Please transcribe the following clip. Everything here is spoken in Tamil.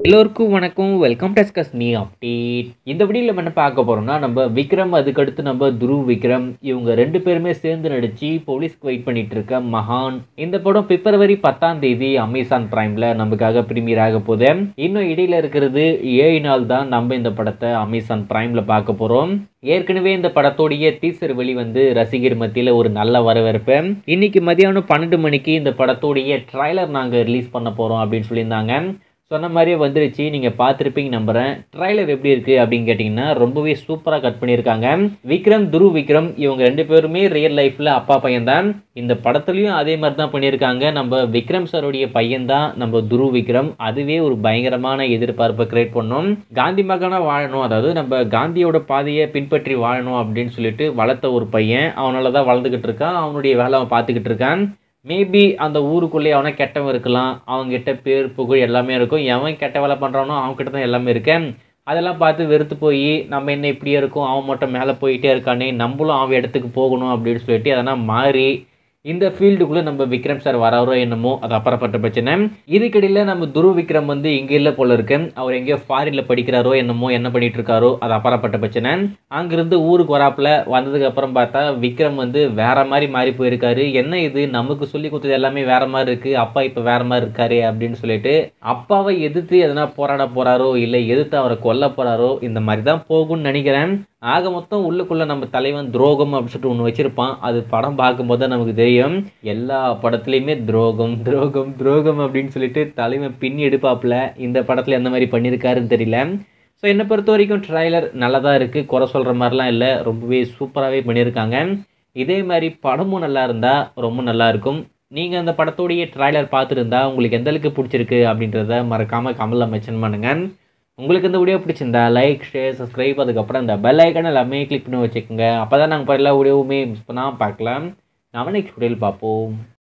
எல்லோருக்கும் வணக்கம் வெல்கம் டஸ்கஸ் நீ அப்டேட் இந்த வீடியோவில் நம்ம என்ன பார்க்க போகிறோம்னா நம்ம விக்ரம் அதுக்கடுத்து நம்ம துருவ் விக்ரம் இவங்க ரெண்டு பேருமே சேர்ந்து நடித்து போலீஸ்க்கு வெயிட் பண்ணிட்டு இருக்க மகான் இந்த படம் பிப்ரவரி பத்தாம் தேதி அமேசான் பிரைமில் நமக்காக ப்ரீமியர் ஆக போகுது இன்னும் இடையில இருக்கிறது ஏழு நாள் தான் நம்ம இந்த படத்தை அமேசான் பிரைமில் பார்க்க போகிறோம் ஏற்கனவே இந்த படத்தோடைய டீசர் வெளிவந்து ரசிகர் மத்தியில் ஒரு நல்ல வரவேற்பு இன்னைக்கு மதியானம் பன்னெண்டு மணிக்கு இந்த படத்தோடைய ட்ரைலர் நாங்கள் ரிலீஸ் பண்ண போகிறோம் அப்படின்னு சொல்லியிருந்தாங்க சொன்ன மாதிரியே வந்துருச்சு நீங்கள் பார்த்துருப்பீங்க நம்புகிறேன் ட்ரைலர் எப்படி இருக்குது அப்படின்னு கேட்டிங்கன்னா ரொம்பவே சூப்பராக கட் பண்ணியிருக்காங்க விக்ரம் துரு விக்ரம் இவங்க ரெண்டு பேருமே ரியல் லைஃப்பில் அப்பா பையன் தான் இந்த படத்துலையும் அதே மாதிரி தான் பண்ணியிருக்காங்க நம்ம விக்ரம் சாருடைய பையன் தான் நம்ம துரு விக்ரம் அதுவே ஒரு பயங்கரமான எதிர்பார்ப்பை கிரியேட் பண்ணோம் காந்தி மகனாக வாழணும் அதாவது நம்ம காந்தியோட பாதையை பின்பற்றி வாழணும் அப்படின்னு சொல்லிட்டு வளர்த்த ஒரு பையன் அவனால தான் வளர்ந்துக்கிட்டு இருக்கான் அவனுடைய வேலை அவன் பார்த்துக்கிட்டு இருக்கான் மேபி அந்த ஊருக்குள்ளே அவனை கெட்டவன் இருக்கலாம் அவங்ககிட்ட பேர் புகழ் எல்லாமே இருக்கும் எவன் கெட்ட வேலை பண்ணுறானோ அவன்கிட்ட தான் எல்லாமே இருக்கேன் அதெல்லாம் பார்த்து வெறுத்து போய் நம்ம என்ன இப்படியே இருக்கோம் அவன் மட்டும் மேலே போயிட்டே இருக்கானே நம்மளும் அவன் இடத்துக்கு போகணும் அப்படின்னு சொல்லிட்டு அதெல்லாம் மாறி இந்த ஃபீல்டுக்குள்ளே நம்ம விக்ரம் சார் வராரோ என்னமோ அது அப்புறப்பட்ட பிரச்சனை இதுக்கிடையில் நம்ம துரு விக்ரம் வந்து இங்கே இல்லை போல இருக்கு அவர் எங்கேயோ ஃபாரினில் படிக்கிறாரோ என்னமோ என்ன பண்ணிட்டு இருக்காரோ அது அப்புறப்பட்ட பிரச்சனை அங்கிருந்து ஊருக்கு வராப்புல வந்ததுக்கு அப்புறம் பார்த்தா விக்ரம் வந்து வேற மாதிரி மாறி போயிருக்காரு என்ன இது நமக்கு சொல்லி கொடுத்தது எல்லாமே வேற மாதிரி இருக்கு அப்பா இப்போ வேற மாதிரி இருக்காரு அப்படின்னு சொல்லிட்டு அப்பாவை எதிர்த்து எதனா போராட போறாரோ இல்லை எதிர்த்து அவரை கொல்ல போறாரோ இந்த மாதிரி தான் போகும்னு நினைக்கிறேன் ஆக மொத்தம் உள்ளுக்குள்ள நம்ம தலைவன் துரோகம் அப்படின்னு சொல்லிட்டு ஒன்று வச்சிருப்பான் அது படம் பார்க்கும்போது தான் நமக்கு தெரியும் எல்லா படத்துலையுமே துரோகம் துரோகம் துரோகம் அப்படின்னு சொல்லிட்டு தலைவன் பின்னி எடுப்பாப்புல இந்த படத்தில் எந்த மாதிரி பண்ணியிருக்காருன்னு தெரியல ஸோ என்னை பொறுத்த வரைக்கும் ட்ரைலர் நல்லா தான் இருக்குது குறை சொல்கிற மாதிரிலாம் இல்லை ரொம்பவே சூப்பராகவே பண்ணியிருக்காங்க இதே மாதிரி படமும் நல்லா இருந்தால் ரொம்ப நல்லா இருக்கும் நீங்கள் அந்த படத்தோடைய ட்ரைலர் பார்த்துருந்தா உங்களுக்கு எந்த அளவுக்கு பிடிச்சிருக்கு அப்படின்றத மறக்காமல் கமலில் மென்ஷன் பண்ணுங்கள் உங்களுக்கு இந்த வீடியோ பிடிச்சிருந்தா லைக் ஷேர் சப்ஸ்கிரைப் அதுக்கப்புறம் இந்த பெல் ஐக்கான எல்லாமே கிளிக் பண்ணி வச்சுக்கோங்க அப்போ தான் நாங்கள் எல்லா வீடியோவுமே மிஸ் பண்ணாமல் பார்க்கலாம் நம்ம நெக்ஸ்ட் வீடியோவில் பார்ப்போம்